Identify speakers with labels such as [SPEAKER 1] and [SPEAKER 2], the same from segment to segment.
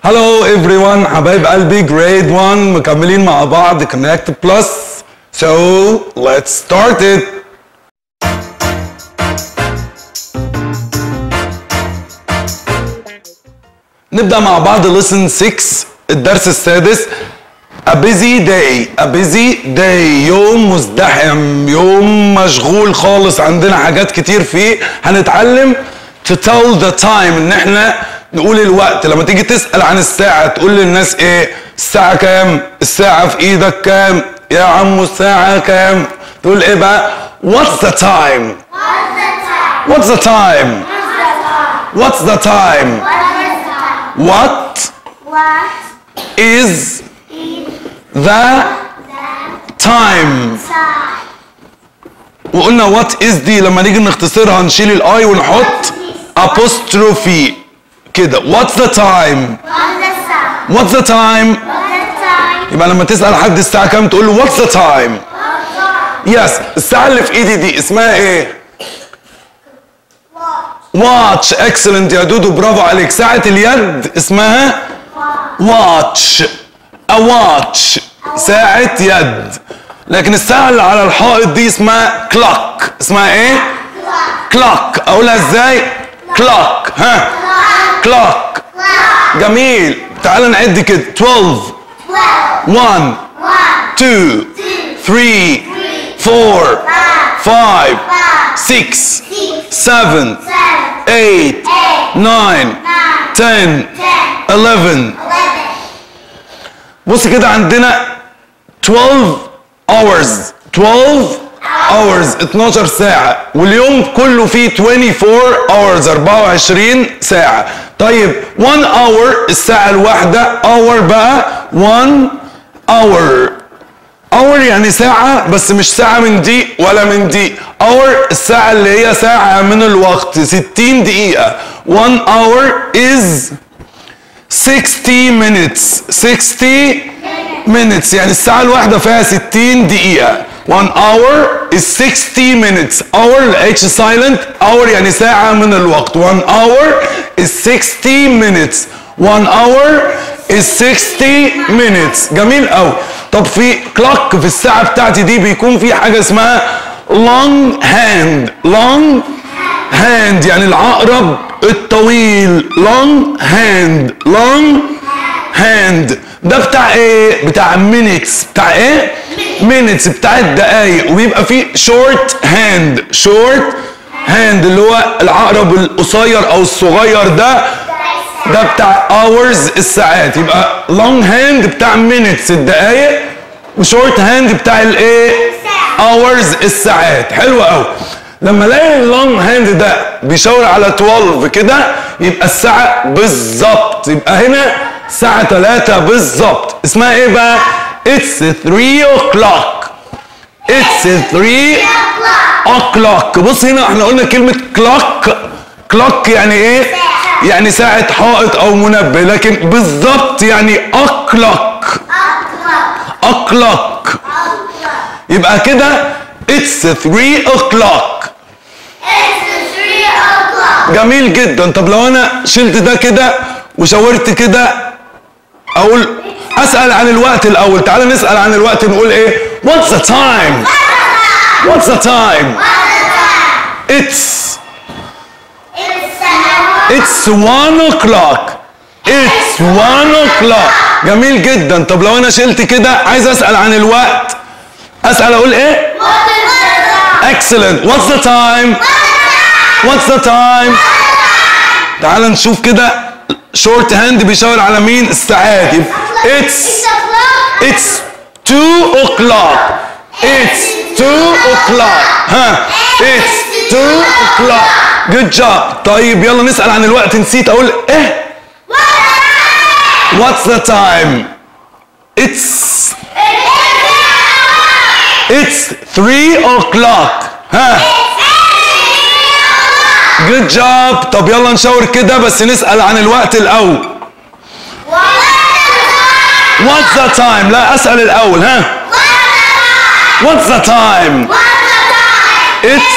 [SPEAKER 1] Hello everyone حبايب قلبي grade 1 مكملين مع بعض connect plus so let's start it نبدأ مع بعض lesson 6 الدرس السادس A busy day a busy day يوم مزدحم يوم مشغول خالص عندنا حاجات كتير فيه هنتعلم to tell the time ان احنا نقول الوقت لما تيجي تسأل عن الساعة تقول للناس ايه الساعة كام الساعة في ايدك كام يا عمو الساعة كام تقول ايه بقى what's the time what's the time what's the time what is the time وقلنا وات از دي لما نيجي نختصرها نشيل الاي ونحط apostrophe كده what's the time what's the time يبقى لما تسأل حد الساعة كام تقول له what's the time يس الساعة اللي في ايدي دي اسمها ايه واتش اكسلنت يا دودو برافو عليك ساعة اليد اسمها واتش a watch ساعة يد لكن الساعة اللي على الحائط دي اسمها clock اسمها ايه؟ clock اقولها ازاي؟ clock ها clock جميل تعال نعد كده 12 1 2 3 4 5 6 7 8 9 10 11 بص كده عندنا 12 hours 12 hours 12 ساعة واليوم كله فيه 24 hours 24 ساعة طيب 1 hour الساعة الواحدة hour بقى 1 hour hour يعني ساعة بس مش ساعة من دي ولا من دي hour الساعة اللي هي ساعة من الوقت 60 دقيقة 1 hour is 60 minutes 60 minutes يعني الساعة الواحدة فيها 60 دقيقة 1 hour is 60 minutes hour H silent hour يعني ساعة من الوقت 1 hour is 60 minutes 1 hour is 60 minutes جميل قوي طب في كلوك في الساعة بتاعتي دي بيكون في حاجة اسمها long hand long hand يعني العقرب الطويل long hand long hand ده بتاع ايه بتاع minutes بتاع ايه minutes بتاع الدقايق وبيبقى فيه short hand short hand اللي هو العقرب القصير او الصغير ده ده بتاع hours الساعات يبقى long hand بتاع minutes الدقايق وشورت هاند بتاع الايه hours الساعات حلو قوي لما الاقي اللونج هاند ده بيشاور على 12 كده يبقى الساعة بالظبط يبقى هنا الساعة 3 بالظبط اسمها ايه بقى؟ It's 3 o'clock It's 3 o'clock بص هنا احنا قلنا كلمة clock clock يعني ايه؟ يعني ساعة حائط أو منبه لكن بالظبط يعني o'clock o'clock يبقى كده It's 3 o'clock جميل جدا طب لو انا شلت ده كده وشاورت كده اقول اسال عن الوقت الاول تعال نسال عن الوقت نقول ايه what's the time what's the time it's it's one o'clock it's one o'clock جميل جدا طب لو انا شلت كده عايز اسال عن الوقت اسال اقول ايه excellent what's the time what's the time تعال نشوف كده شورت هاند بيشاور على مين الساعات يبقى it's it's 2 o'clock it's 2 o'clock ها it's 2 o'clock good job طيب يلا نسأل عن الوقت نسيت اقول ايه what's the time it's it's 3 o'clock ها جود جاب طب يلا نشاور كده بس نسأل عن الوقت الأول What's the time لا أسأل الأول ها What's the time It's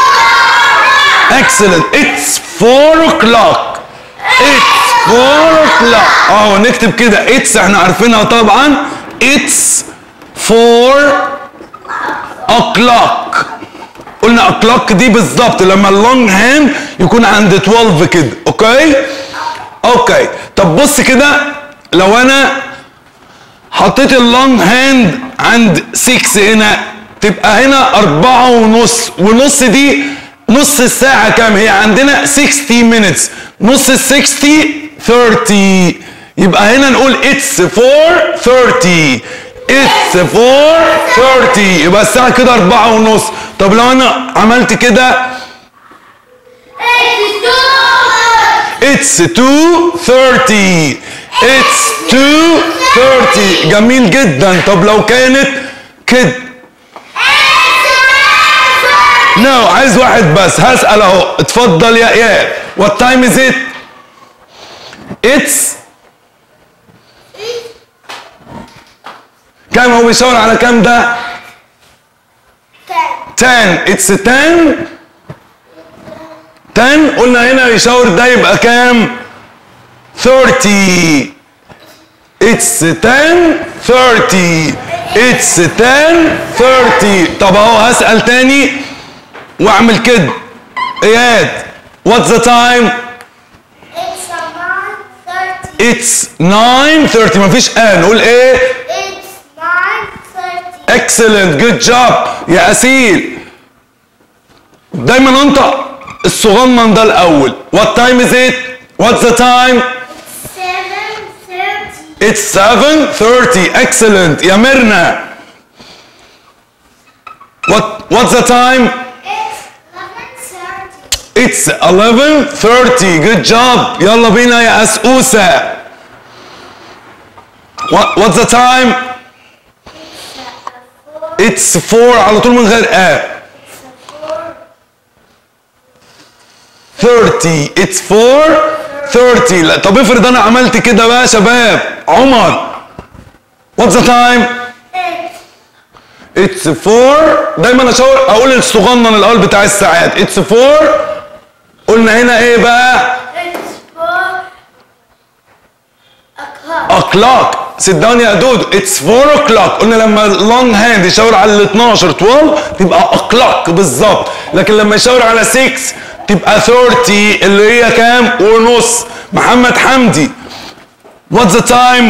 [SPEAKER 1] excellent It's 4 o'clock It's 4 o'clock اه نكتب كده it's احنا عارفينها طبعا it's four o'clock قلنا o'clock دي بالظبط لما اللونج هاند يكون عند 12 كده اوكي اوكي طب بص كده لو انا حطيت اللونج هاند عند 6 هنا تبقى هنا أربعة ونص ونص دي نص الساعة كام هي عندنا 60 minutes نص ال 60 30 يبقى هنا نقول it's 4:30 it's 4:30 يبقى الساعة كده أربعة ونص طب لو أنا عملت كده It's 2:30 It's 2:30 جميل جدا طب لو كانت كده نو no, عايز واحد بس هسأل اهو اتفضل يا اياد What time is it? It's كام هو بيشاور على كام ده؟ 10 It's 10 10 قلنا هنا يشاور ده يبقى كام 30 It's 10 30 It's 10 30 طب اهو هسأل تاني واعمل كده اياد What's the time
[SPEAKER 2] It's a nine thirty.
[SPEAKER 1] It's 9:30 مفيش ان نقول ايه
[SPEAKER 2] It's nine thirty.
[SPEAKER 1] Excellent good job يا أسيل دايما انطق الصغنن ده الأول What time is it? What's the time?
[SPEAKER 2] Seven thirty.
[SPEAKER 1] It's 7:30 Excellent يا ميرنا What What's the time?
[SPEAKER 2] It's eleven thirty.
[SPEAKER 1] It's 11:30 Good job يلا بينا يا أسئوسة What What's the time?
[SPEAKER 2] It's a
[SPEAKER 1] It's
[SPEAKER 2] four.
[SPEAKER 1] 4 على طول من غير آ
[SPEAKER 2] It's a four.
[SPEAKER 1] 30 it's 4 30 لا طب افرض انا عملت كده بقى يا شباب عمر what's the time
[SPEAKER 2] It's
[SPEAKER 1] it's 4 دايما اشاور اقول الصغنن الاول بتاع الساعات it's 4 قلنا هنا ايه بقى
[SPEAKER 2] it's four o'clock.
[SPEAKER 1] o'clock sit down يا دود it's 4 o'clock قلنا لما long hand يشاور على ال 12 12 تبقى o'clock بالظبط لكن لما يشاور على 6 تبقى 30 اللي هي كام ونص محمد حمدي what's the time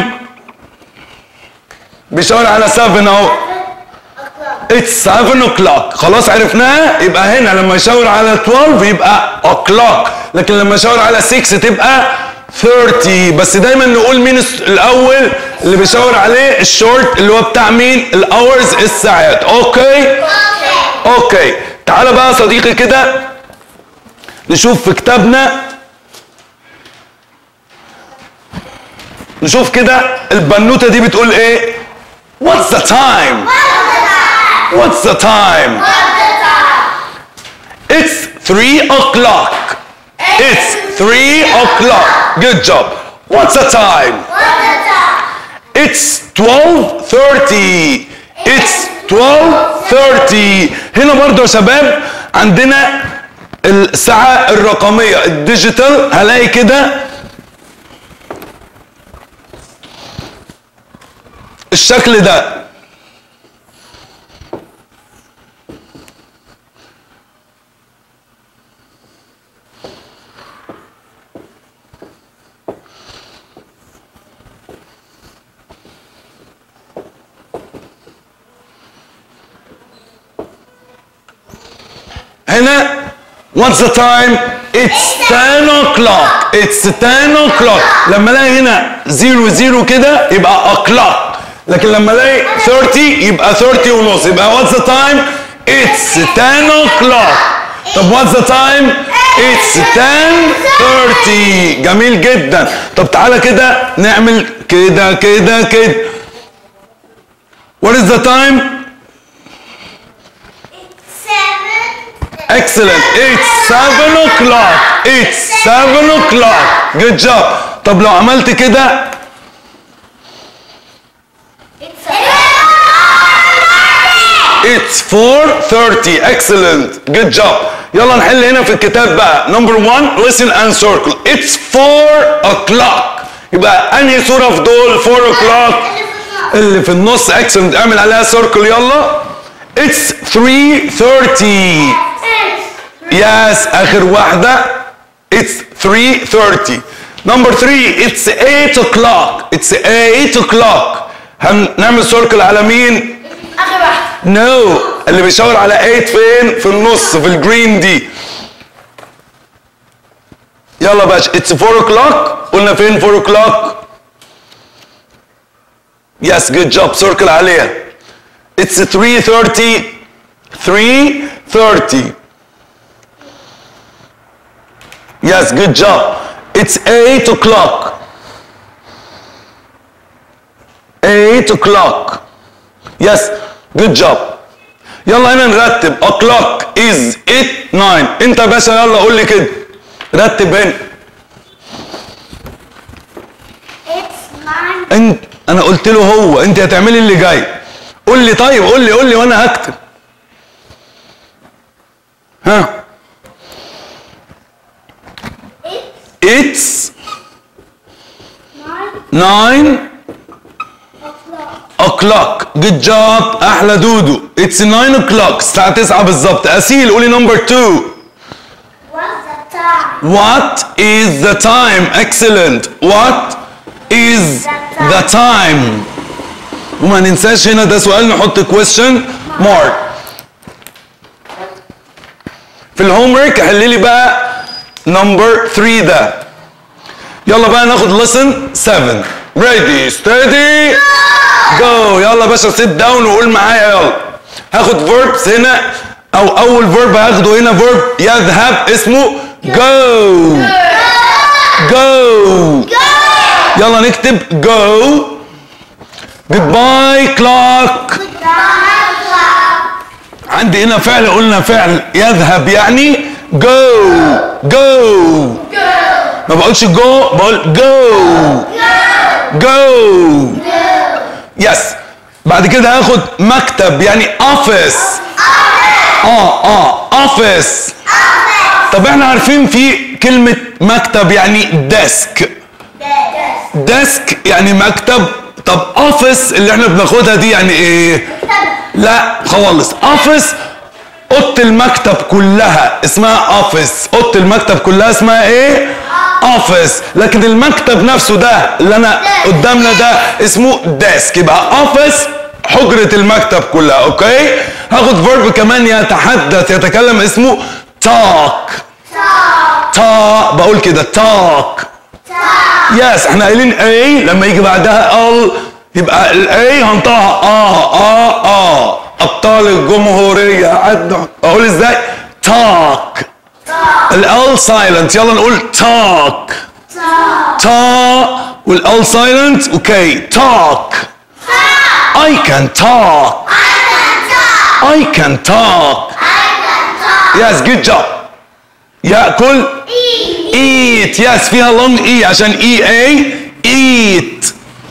[SPEAKER 1] بيشاور على 7 اهو
[SPEAKER 2] O'clock.
[SPEAKER 1] It's 7 o'clock خلاص عرفناها يبقى هنا لما يشاور على 12 يبقى o'clock لكن لما يشاور على 6 تبقى 30 بس دايما نقول مين الس- الاول اللي بيشاور عليه الشورت اللي هو بتاع مين الاورز الساعات اوكي
[SPEAKER 2] Okay.
[SPEAKER 1] اوكي تعالى بقى يا صديقي كده نشوف في كتابنا نشوف كده البنوتة دي بتقول ايه What's the time? What's the time? It's 3 o'clock. It's 3 o'clock. Good job. What's the time? It's 12:30. It's 12:30. هنا برضو يا شباب عندنا الساعة الرقمية الديجيتال هلاقي كده الشكل ده هنا What's the time? It's 10 o'clock. It's 10 o'clock. لما الاقي هنا 0 0 كده يبقى o'clock. لكن لما الاقي 30 يبقى 30 ونص. يبقى what's the time? It's 10 o'clock. طب what's the time? It's 10:30. جميل جدا. طب تعالى كده نعمل كده كده كده. What is the time?
[SPEAKER 2] Seven.
[SPEAKER 1] Excellent. It's 7 o'clock. It's 7 o'clock. Good job. طب لو عملت كده
[SPEAKER 2] It's
[SPEAKER 1] It's 4:30. Excellent. Good job. يلا نحل هنا في الكتاب بقى. Number one, listen and circle. It's 4 o'clock. يبقى انهي صوره في دول 4 o'clock
[SPEAKER 2] اللي في النص
[SPEAKER 1] اللي في النص اكسلنت اعمل عليها سيركل يلا اتس 3:30 يس اخر واحده اتس 3:30 نمبر 3 اتس 8 o'clock اتس 8 o'clock هنعمل سيركل على مين
[SPEAKER 2] اخر واحده
[SPEAKER 1] نو no. اللي بيشاور على 8 فين في النص في الجرين دي يلا يا باشا اتس 4 o'clock قلنا فين 4 o'clock يس جود جوب سيركل عليها اتس 3:30 3:30 يس جود جوب اتس 8 o'clock 8 o'clock يس جود جوب يلا هنا نرتب o'clock is 8 9 انت يا باشا يلا قول لي كده رتب هنا
[SPEAKER 2] It's nine.
[SPEAKER 1] انت انا قلت له هو انت هتعملي اللي جاي قول لي طيب قول لي قول لي وانا هكتب ها
[SPEAKER 2] It's
[SPEAKER 1] it's
[SPEAKER 2] nine
[SPEAKER 1] 9
[SPEAKER 2] o'clock.
[SPEAKER 1] o'clock good job احلى دودو it's 9 o'clock الساعة 9 بالظبط اسيل قولي نمبر 2
[SPEAKER 2] What's the time?
[SPEAKER 1] what is the time excellent what is the time وما ننساش هنا ده سؤال نحط question mark في الهوم ورك حل لي بقى نمبر 3 ده يلا بقى ناخد lesson 7 ready steady go يلا يا باشا sit down وقول معايا يلا هاخد verbs هنا او اول verb هاخده هنا verb يذهب اسمه go go يلا نكتب go goodbye clock عندي هنا فعل قلنا فعل يذهب يعني go go ما بقولش جو بقول جو جو يس بعد كده هاخد مكتب يعني اوفيس اه اه اوفيس طب احنا عارفين في كلمة مكتب يعني ديسك ديسك يعني مكتب طب اوفيس اللي احنا بناخدها دي يعني ايه لا خالص اوفيس اوضه المكتب كلها اسمها اوفيس اوضه المكتب كلها اسمها ايه اوفيس لكن المكتب نفسه ده اللي انا قدامنا ده اسمه ديسك يبقى اوفيس حجرة المكتب كلها اوكي هاخد فيرب كمان يتحدث يتكلم اسمه talk تا بقول كده talk يس احنا قايلين اي لما يجي بعدها ال يبقى الاي هنطقها اه اه اه ابطال الجمهوريه عدوا اقول ازاي talk ال سايلنت يلا نقول talk تا والال سايلنت اوكي talk I can talk I can talk yes good job ياكل eat yes فيها long e عشان e a eat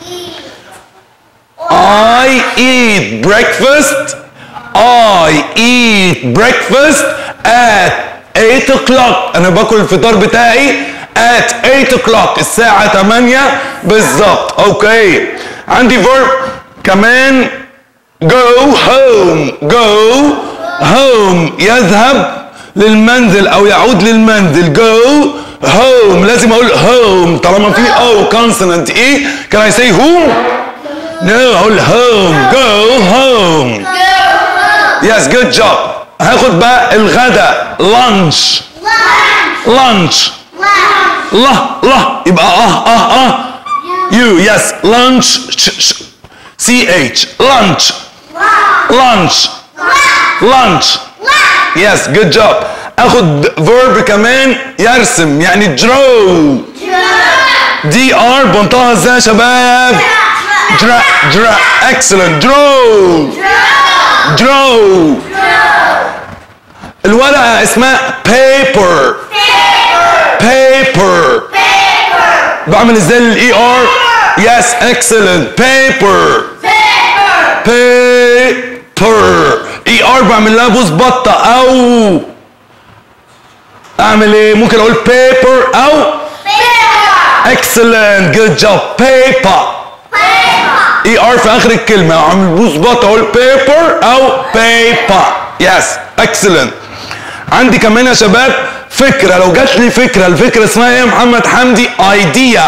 [SPEAKER 1] I eat breakfast I eat breakfast at 8 o'clock انا باكل الفطار بتاعي at 8 o'clock الساعة 8 بالظبط اوكي عندي verb كمان go home go home يذهب للمنزل او يعود للمنزل go home لازم اقول home طالما في او consonant ايه can I say whom no اقول home go home yes good job هاخد بقى الغدا lunch lunch لا لا يبقى اه اه اه you yes lunch sh, sh, ch lunch lunch lunch yes good job اخد verb كمان يرسم يعني draw دي ار بنطقها ازاي يا شباب درا درا excellent draw draw الورقة اسمها paper paper بعمل ازاي الاي ار yes excellent paper paper اي ار بعمل لها بوز بطة او اعمل ايه ممكن اقول paper او excellent good job paper اي ار في اخر الكلمه عم بوز بط اقول paper او paper يس excellent عندي كمان يا شباب فكره لو جات لي فكره الفكره اسمها ايه يا محمد حمدي idea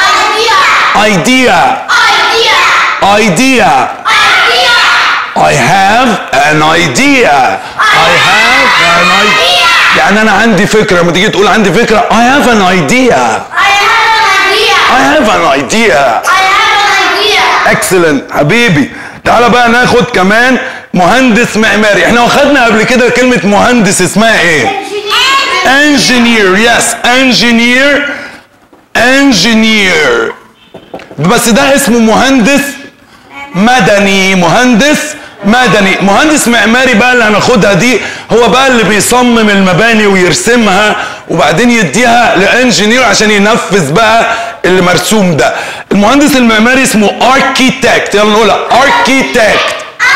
[SPEAKER 1] idea idea I have an idea I have an idea يعني انا عندي فكره لما تيجي تقول عندي فكره I have an idea I have an idea اكسلنت حبيبي تعالى بقى ناخد كمان مهندس معماري احنا واخدنا قبل كده كلمة مهندس اسمها ايه engineer yes engineer engineer بس ده اسمه مهندس مدني مهندس مدني مهندس معماري بقى اللي هناخدها دي هو بقى اللي بيصمم المباني ويرسمها وبعدين يديها لانجينير عشان ينفذ بقى اللي مرسوم ده المهندس المعماري اسمه اركيتكت يلا نقولها اركيتكت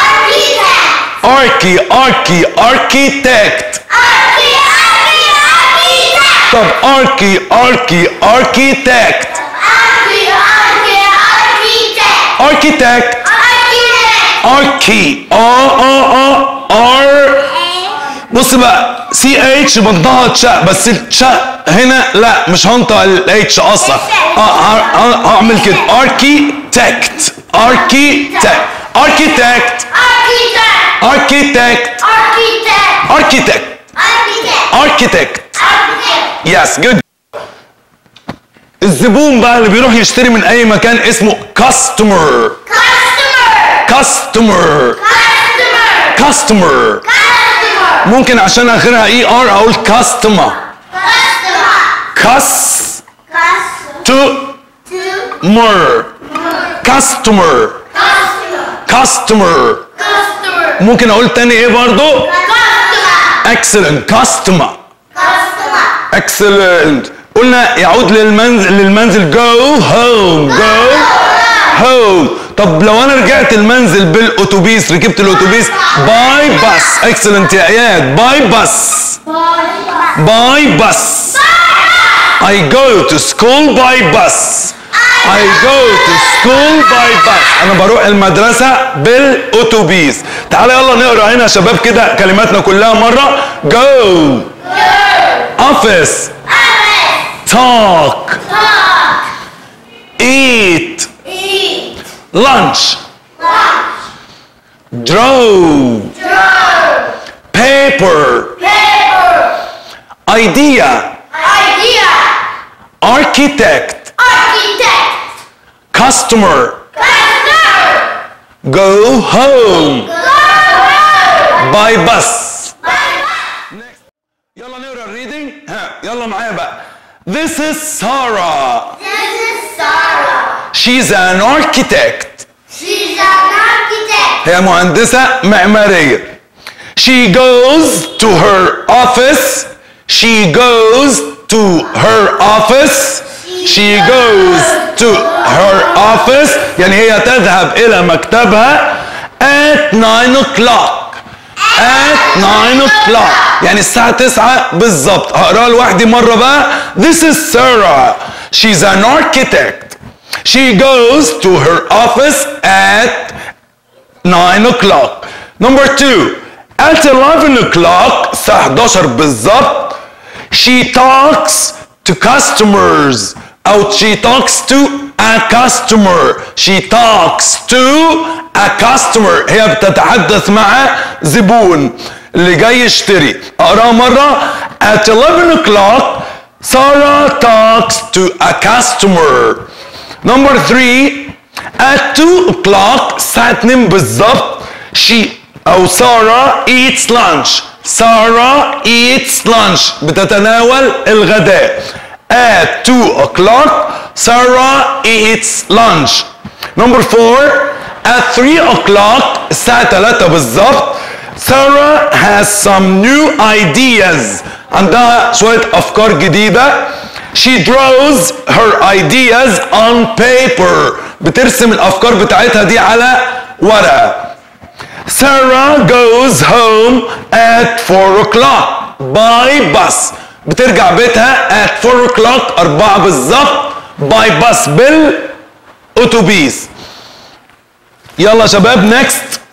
[SPEAKER 1] اركي اركي اركيتكت طب اركي اركي اركيتكت اركيتكت اركي اه اه اه ار بص بقى سي اتش بنطقها تشا بس التشا هنا لا مش هنطق الاتش اصلا اه ه- هعمل كده اركيتكت اركيتكت اركيتكت اركيتكت اركيتكت اركيتكت يس جود الزبون بقى اللي بيروح يشتري من اي مكان اسمه كاستمر كاستمر كاستمر ممكن عشان اخرها اي ار اقول كاستمر كاس تو مر كاستمر كاستمر ممكن اقول تاني ايه برضو اكسلنت كاستمر اكسلنت قلنا يعود للمنزل للمنزل جو هوم جو هوم طب لو انا رجعت المنزل بالاتوبيس ركبت الاتوبيس باي باس اكسلنت يا اياد باي باس باي باس I go to school by bus I go to school by bus انا بروح المدرسة بالاتوبيس تعالى يلا نقرا هنا يا شباب كده كلماتنا كلها مرة go office talk eat lunch draw paper idea architect customer go home by bus يلا نقرا الريدنج ها يلا معايا بقى This is Sarah She's an architect هي مهندسة معمارية She goes to her office She goes to her office She goes to her office يعني هي تذهب إلى مكتبها at 9 o'clock at 9 o'clock يعني الساعة 9 بالظبط هقراها لوحدي مرة بقى This is Sarah She's an architect She goes to her office at 9 o'clock Number two At 11 o'clock الساعة 11 بالظبط She talks to customers أو she talks to a customer She talks to a customer هي بتتحدث مع زبون اللي جاي يشتري أقراها مرة At 11 o'clock Sarah talks to a customer Number three At 2 o'clock الساعة 2 بالظبط She أو سارة eats lunch سارة eats lunch بتتناول الغداء At 2 o'clock Sarah eats lunch Number four At 3 o'clock الساعة 3 بالظبط Sarah has some new ideas عندها شوية أفكار جديدة She draws her ideas on paper بترسم الأفكار بتاعتها دي على ورقة Sarah goes home at 4 o'clock by bus بترجع بيتها at 4 o'clock 4 بالظبط باي باس بالاتوبيس يلا شباب نيكست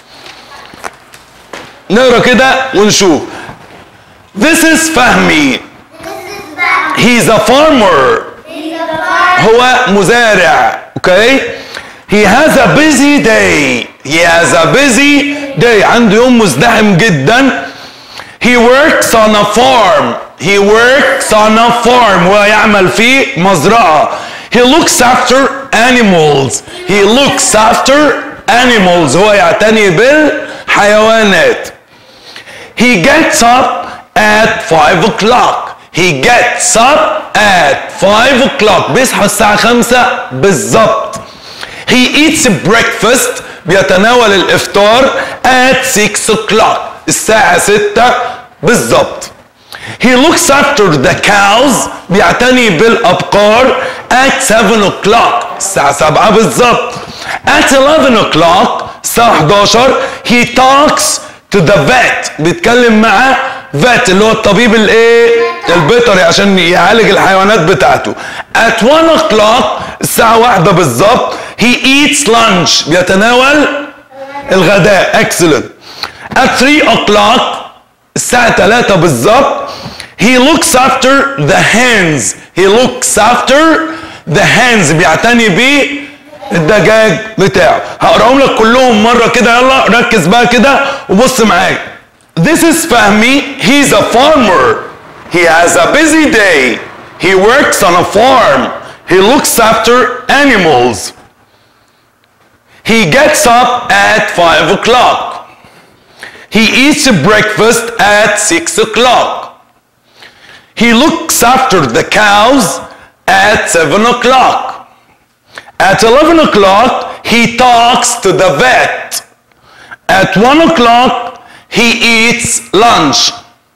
[SPEAKER 1] نقرا كده ونشوف This is فهمي
[SPEAKER 2] This is Fahmi.
[SPEAKER 1] He's a farmer
[SPEAKER 2] He's a farmer.
[SPEAKER 1] هو مزارع اوكي He has a busy day He has a busy day عنده يوم مزدحم جدا He works on a farm He works on a farm ويعمل في مزرعة He looks after animals He looks after animals هو يعتني بالحيوانات He gets up at 5 o'clock. He gets up at 5 o'clock. بيصحى الساعة 5 بالظبط. He eats breakfast بيتناول الإفطار at 6 o'clock. الساعة 6 بالظبط. He looks after the cows بيعتني بالأبقار at 7 o'clock. الساعة 7 بالظبط. At 11 o'clock الساعة 11 he talks to the vet بيتكلم مع vet اللي هو الطبيب الايه البيطري عشان يعالج الحيوانات بتاعته at 1 o'clock الساعة واحدة بالظبط he eats lunch بيتناول الغداء excellent at 3 o'clock الساعة 3 بالظبط he looks after the hens he looks after the hens بيعتني بيه الدجاج بتاعه هقراهم لك كلهم مره كده يلا ركز بقى كده وبص معايا This is فهمي he's a farmer he has a busy day he works on a farm he looks after animals he gets up at 5 o'clock he eats breakfast at 6 o'clock he looks after the cows at 7 o'clock at 11 o'clock, he talks to the vet. At 1 o'clock, he eats lunch.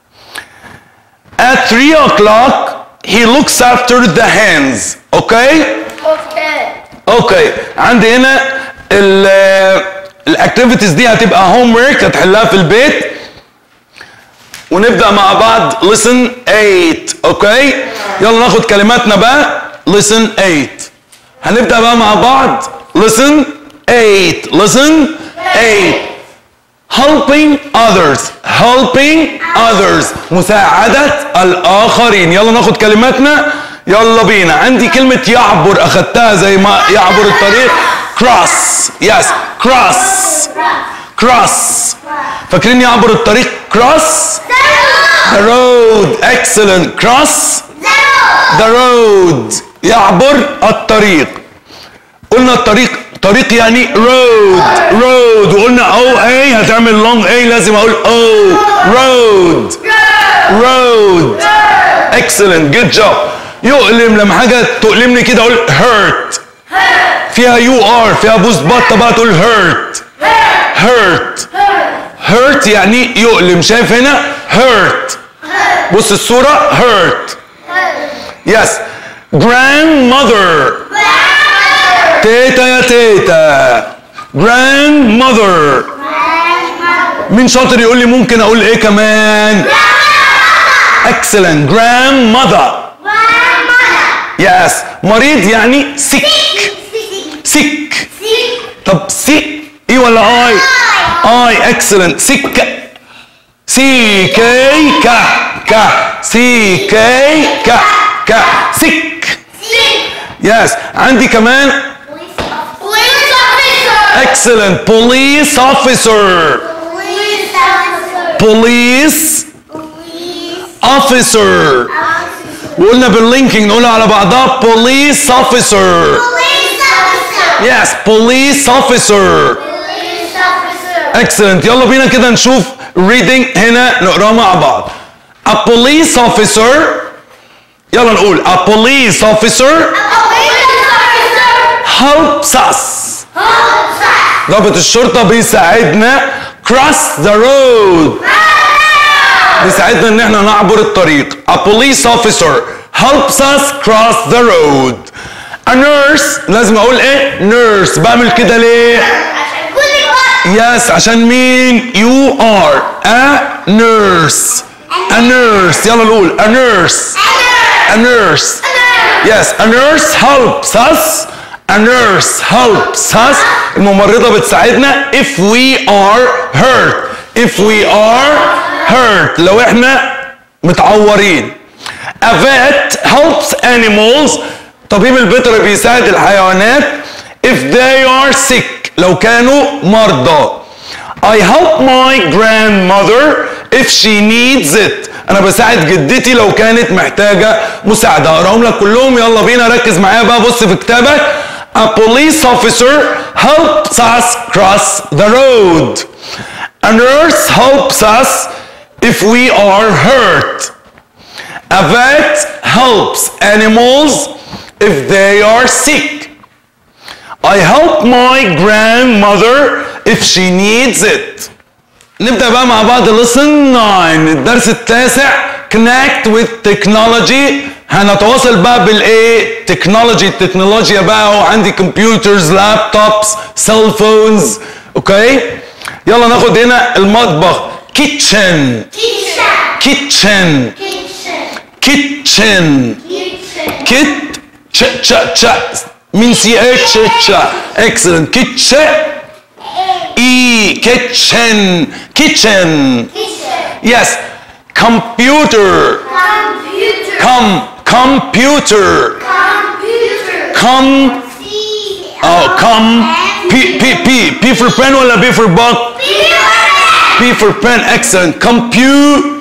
[SPEAKER 1] At 3 o'clock, he looks after the hens. Okay?
[SPEAKER 2] Okay.
[SPEAKER 1] اوكي عندي هنا الاكتيفيتيز دي هتبقى هوم ورك هتحلها في البيت ونبدا مع بعض listen 8 اوكي يلا ناخد كلماتنا بقى listen 8 هنبدا بقى مع بعض listen 8 listen 8 helping others helping others مساعدة الآخرين يلا ناخد كلماتنا يلا بينا عندي كلمة يعبر أخدتها زي ما يعبر الطريق cross yes cross cross فاكرين يعبر الطريق cross the road excellent cross the road يعبر الطريق قلنا الطريق طريق يعني road road وقلنا او اي هتعمل long اي لازم اقول او road road excellent good job يؤلم لما حاجه تؤلمني كده اقول hurt فيها يو ار فيها بوز بطه بقى تقول hurt hurt hurt يعني يؤلم شايف هنا hurt بص الصوره hurt yes grandmother تيتا يا تيتا grandmother مين شاطر يقول لي ممكن اقول ايه كمان excellent grandmother yes مريض يعني sick sick طب سي ايه ولا اي اي excellent sick سي كي كا كا سي كي كا كا sick yes عندي كمان excellent police officer police officer وقلنا باللينكينج نقولها على بعضها police officer yes police officer excellent يلا بينا كده نشوف reading هنا نقراه مع بعض a police officer يلا نقول a police officer helps us ضابط الشرطة بيساعدنا cross the road بيساعدنا ان احنا نعبر الطريق a police officer helps us cross the road a nurse لازم اقول ايه nurse بعمل كده ليه يس عشان مين you are a nurse a nurse يلا نقول a nurse a nurse Yes, a nurse helps us. A nurse helps us. الممرضة بتساعدنا if we are hurt. If we are hurt. لو احنا متعورين. A vet helps animals. طبيب البيطري بيساعد الحيوانات if they are sick. لو كانوا مرضى. I help my grandmother if she needs it. انا بساعد جدتي لو كانت محتاجه مساعده اقراهم لك كلهم يلا بينا ركز معايا بقى بص في كتابك A police officer helps us cross the road. A nurse helps us if we are hurt. A vet helps animals if they are sick. I help my grandmother if she needs it. نبدأ بقى مع بعض lesson 9 الدرس التاسع connect with technology هنتواصل بقى بالايه تكنولوجي التكنولوجيا بقى وعندي كمبيوترز لابتوبس سيل فونز اوكي يلا ناخد هنا المطبخ كيتشن
[SPEAKER 2] Kitchen.
[SPEAKER 1] كيتشن
[SPEAKER 2] Kitchen.
[SPEAKER 1] كيتشن
[SPEAKER 2] Kitchen.
[SPEAKER 1] كيت تش تش تش مين سي اتش تش اكسلنت كيتش اي كيتشن كيتشن
[SPEAKER 2] Kitchen.
[SPEAKER 1] يس كمبيوتر
[SPEAKER 2] Computer.
[SPEAKER 1] كم كمبيوتر
[SPEAKER 2] Computer.
[SPEAKER 1] كم
[SPEAKER 2] C.
[SPEAKER 1] اه كم بي بي بي بي فور بن ولا بي فور بوك بي فور بن اكسلنت كمبيوتر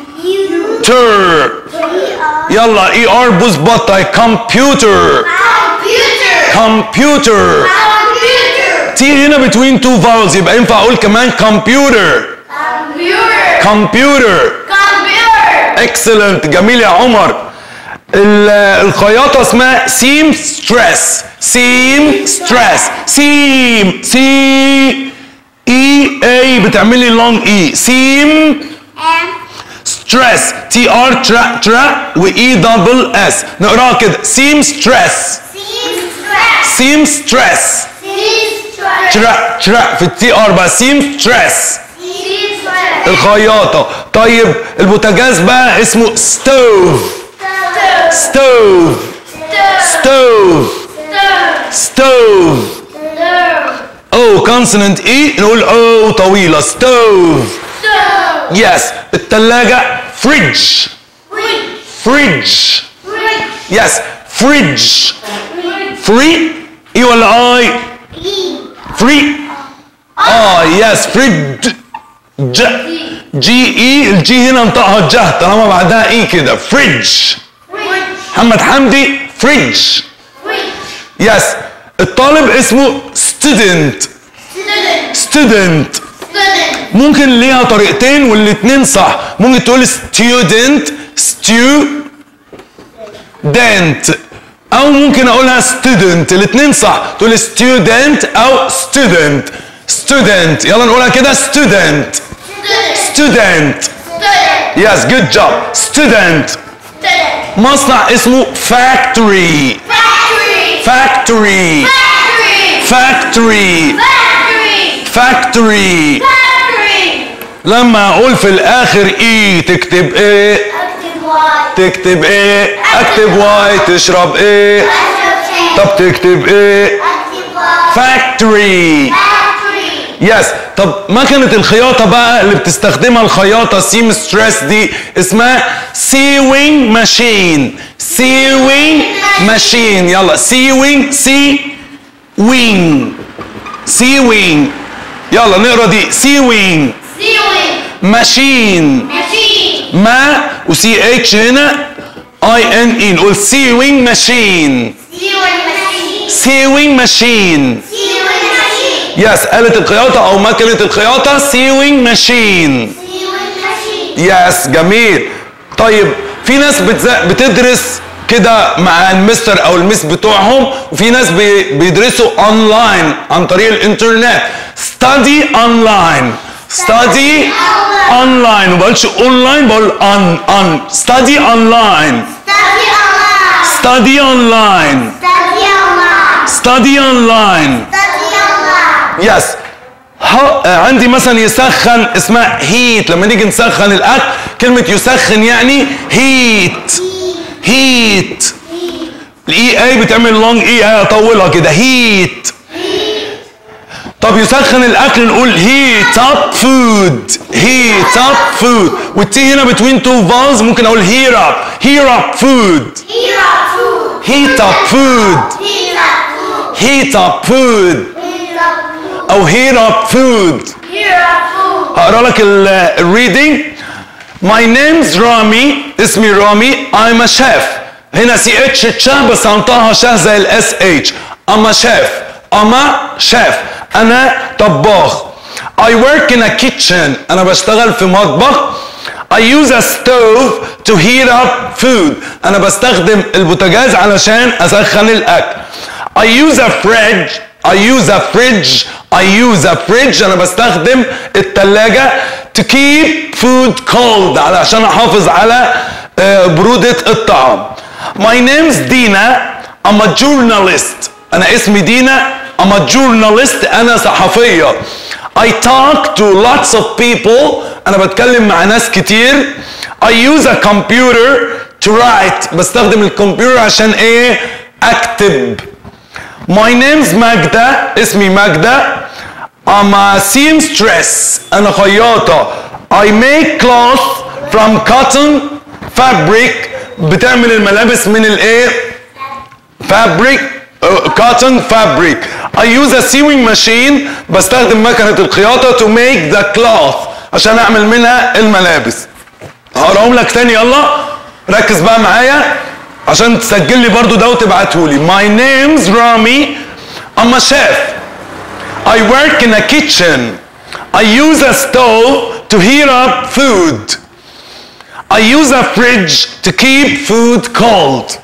[SPEAKER 1] يلا اي ار بوز بطاي كمبيوتر
[SPEAKER 2] Computer.
[SPEAKER 1] كمبيوتر
[SPEAKER 2] Computer.
[SPEAKER 1] تي هنا بتوين تو فاولز يبقى ينفع اقول كمان كمبيوتر
[SPEAKER 2] Computer.
[SPEAKER 1] كمبيوتر
[SPEAKER 2] Computer.
[SPEAKER 1] اكسلنت جميل يا عمر ال- الخياطه اسمها سيم ستريس سيم ستريس سيم سي اي اي بتعمل لي لونج اي سيم
[SPEAKER 2] M.
[SPEAKER 1] ستريس تي ار ترا ترا واي دبل اس نقراها كده سيم ستريس
[SPEAKER 2] Seam stress.
[SPEAKER 1] سيم ستريس
[SPEAKER 2] Seam stress.
[SPEAKER 1] ترا ترا في التي ار بقى سيم ستريس
[SPEAKER 2] Seam stress.
[SPEAKER 1] الخياطه طيب البوتاجاز بقى اسمه ستوف
[SPEAKER 2] Stove.
[SPEAKER 1] ستوف
[SPEAKER 2] Stove.
[SPEAKER 1] ستوف ستوف
[SPEAKER 2] Stove.
[SPEAKER 1] او كونسوننت اي نقول او طويله ستوف
[SPEAKER 2] Stove.
[SPEAKER 1] يس الثلاجه فريج
[SPEAKER 2] Fridge.
[SPEAKER 1] فريج
[SPEAKER 2] Fridge.
[SPEAKER 1] يس فريج
[SPEAKER 2] Fridge.
[SPEAKER 1] فري اي ولا اي
[SPEAKER 2] E.
[SPEAKER 1] فري اه يس فريج ج جي اي الجي هنا انطقها جه طالما بعدها اي كده فريج
[SPEAKER 2] Fridge.
[SPEAKER 1] محمد حمدي فريج
[SPEAKER 2] Fridge.
[SPEAKER 1] يس الطالب اسمه ستودنت
[SPEAKER 2] Student.
[SPEAKER 1] ستودنت
[SPEAKER 2] Student.
[SPEAKER 1] ممكن ليها طريقتين والاتنين صح ممكن تقول student student او ممكن اقولها student الاتنين صح تقول student او student student يلا نقولها كده student
[SPEAKER 2] Student.
[SPEAKER 1] student
[SPEAKER 2] Student.
[SPEAKER 1] yes good job student
[SPEAKER 2] Student.
[SPEAKER 1] مصنع اسمه factory
[SPEAKER 2] Factory.
[SPEAKER 1] factory
[SPEAKER 2] Factory.
[SPEAKER 1] factory
[SPEAKER 2] Factory.
[SPEAKER 1] factory
[SPEAKER 2] Factory.
[SPEAKER 1] لما اقول في الاخر اي تكتب ايه
[SPEAKER 2] Active white.
[SPEAKER 1] تكتب ايه اكتب واي تشرب ايه
[SPEAKER 2] Active
[SPEAKER 1] طب تكتب ايه
[SPEAKER 2] Active white.
[SPEAKER 1] فاكتوري
[SPEAKER 2] Factory.
[SPEAKER 1] يس طب مكنة الخياطة بقى اللي بتستخدمها الخياطة سيم ستريس دي اسمها سيوينج ماشين سيوينج ماشين يلا سيوينج سي وينج سيوينج يلا نقرا دي سيوينج
[SPEAKER 2] Sewing.
[SPEAKER 1] ماشين
[SPEAKER 2] Machine.
[SPEAKER 1] ما وسي اتش هنا اي ان اي نقول سيوينج ماشين
[SPEAKER 2] Sewing machine.
[SPEAKER 1] سيوينج ماشين
[SPEAKER 2] Sewing machine.
[SPEAKER 1] يس آلة الخياطة أو مكنة الخياطة سيوينج ماشين
[SPEAKER 2] Sewing machine.
[SPEAKER 1] يس جميل طيب في ناس بتز... بتدرس كده مع المستر او المس بتوعهم وفي ناس بي... بيدرسوا اونلاين عن طريق الانترنت study online study online ما بقولش اونلاين بقول on on study online
[SPEAKER 2] Study online.
[SPEAKER 1] study online
[SPEAKER 2] Study online.
[SPEAKER 1] study online
[SPEAKER 2] Study online.
[SPEAKER 1] يس ها آه، عندي مثلا يسخن اسمها هيت لما نيجي نسخن الاكل كلمه يسخن يعني هيت هيت الاي اي بتعمل لونج اي اي اطولها كده هيت طب يسخن الاكل نقول هيت اب فود هيت اب فود والتي هنا بتوين تو فالز ممكن اقول هير اب هير اب فود
[SPEAKER 2] Heat up food.
[SPEAKER 1] هيت اب فود
[SPEAKER 2] Heat up food.
[SPEAKER 1] هيت اب فود
[SPEAKER 2] Heat up food.
[SPEAKER 1] او هير اب فود
[SPEAKER 2] Heat up food.
[SPEAKER 1] هقرا لك الريدنج My name's رامي اسمي رامي I'm a chef هنا سي اتش تشا بس هنطقها شاه زي الاس اتش I'm a chef I'm a chef انا طباخ I work in a kitchen انا بشتغل في مطبخ I use a stove to heat up food انا بستخدم البوتاجاز علشان اسخن الاكل I use a fridge I use a fridge I use a fridge أنا بستخدم التلاجة to keep food cold علشان أحافظ على آه، برودة الطعام My name's Dina I'm a journalist أنا اسمي دينا I'm a journalist أنا صحفية I talk to lots of people أنا بتكلم مع ناس كتير I use a computer to write بستخدم الكمبيوتر عشان إيه أكتب My name's ماجدة اسمي ماجدة I'm a seamstress أنا خياطة I make cloth from cotton fabric بتعمل الملابس من الايه fabric uh, cotton fabric I use a sewing machine بستخدم مكنة الخياطة to make the cloth عشان أعمل منها الملابس هقراهم لك تاني يلا ركز بقى معايا عشان تسجل لي برضو ده وتبعته لي My name's Rami I'm a chef I work in a kitchen I use a stove to heat up food I use a fridge to keep food cold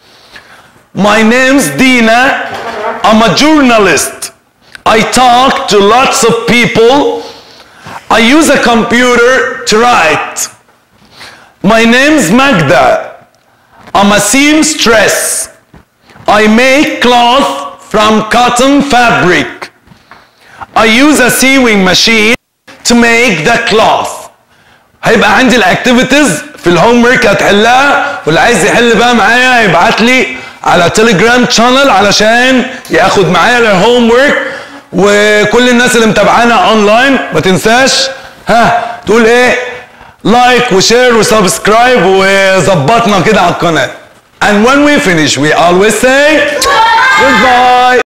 [SPEAKER 1] My name's Dina I'm a journalist I talk to lots of people I use a computer to write My name's Magda. I'm a seamstress. I make cloth from cotton fabric. I use a sewing machine to make the cloth. هيبقى عندي الاكتيفيتيز في الهوم ورك هتحلها واللي عايز يحل بقى معايا يبعت لي على تليجرام شانل علشان ياخد معايا الهوم ورك وكل الناس اللي متابعانا اونلاين ما تنساش ها تقول ايه لايك وشير وسبسكرايب وظبطنا كده على القناه and when we finish we always say goodbye